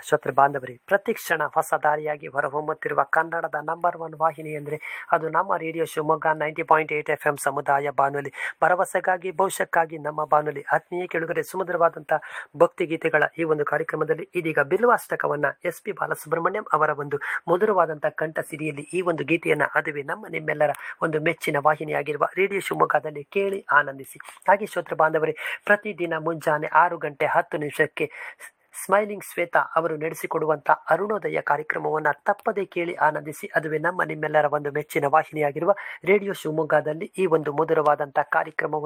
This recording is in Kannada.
ಶ್ರೋತೃ ಬಾಂಧವರೇ ಪ್ರತಿಕ್ಷಣ ಹೊಸ ದಾರಿಯಾಗಿ ಹೊರಹೊಮ್ಮುತ್ತಿರುವ ಕನ್ನಡದ ನಂಬರ್ ಒನ್ ವಾಹಿನಿ ಅಂದರೆ ಅದು ನಮ್ಮ radio Shivamogga ninety point eight F M ಸಮುದಾಯ ಬಾನುಲಿ ಭರವಸೆಗಾಗಿ ಭವಿಷ್ಯಕ್ಕಾಗಿ ನಮ್ಮ ಬಾನುಲಿ ಆತ್ಮೀಯ ಕೆಳಗಡೆ ಸುಮಧುರವಾದಂಥ ಭಕ್ತಿಗೀತೆಗಳ ಈ ಒಂದು ಕಾರ್ಯಕ್ರಮದಲ್ಲಿ ಇದೀಗ ಬಿಲ್ವಾಷ್ಟಕವನ್ನ ಎಸ್ ಪಿ ಬಾಲಸುಬ್ರಹ್ಮಣ್ಯಂ ಅವರ ಒಂದು ಮಧುರವಾದಂಥ ಕಂಠ ಸಿರಿಯಲ್ಲಿ ಈ ಒಂದು ಗೀತೆಯನ್ನ ಅದುವೇ ನಮ್ಮ ನಿಮ್ಮೆಲ್ಲರ ಒಂದು ಮೆಚ್ಚಿನ ವಾಹಿನಿಯಾಗಿರುವ ರೇಡಿಯೋ ಶಿವಮೊಗ್ಗದಲ್ಲಿ ಕೇಳಿ ಆನಂದಿಸಿ ಹಾಗೆ ಶ್ರೋತೃ ಬಾಂಧವರೇ ಪ್ರತಿದಿನ ಮುಂಜಾನೆ ಆರು ಗಂಟೆ ಹತ್ತು ನಿಮಿಷಕ್ಕೆ ಸ್ಮೈಲಿಂಗ್ ಶ್ವೇತಾ ಅವರು ನಡೆಸಿಕೊಡುವಂಥ ಅರುಣೋದಯ ಕಾರ್ಯಕ್ರಮವನ್ನು ತಪ್ಪದೇ ಕೇಳಿ ಆನಂದಿಸಿ ಅದುವೇ ನಮ್ಮ ನಿಮ್ಮೆಲ್ಲರ ಒಂದು ಮೆಚ್ಚಿನ ವಾಹಿನಿಯಾಗಿರುವ ರೇಡಿಯೋ ಶಿವಮೊಗ್ಗದಲ್ಲಿ ಈ ಒಂದು ಮಧುರವಾದಂಥ ಕಾರ್ಯಕ್ರಮವನ್ನು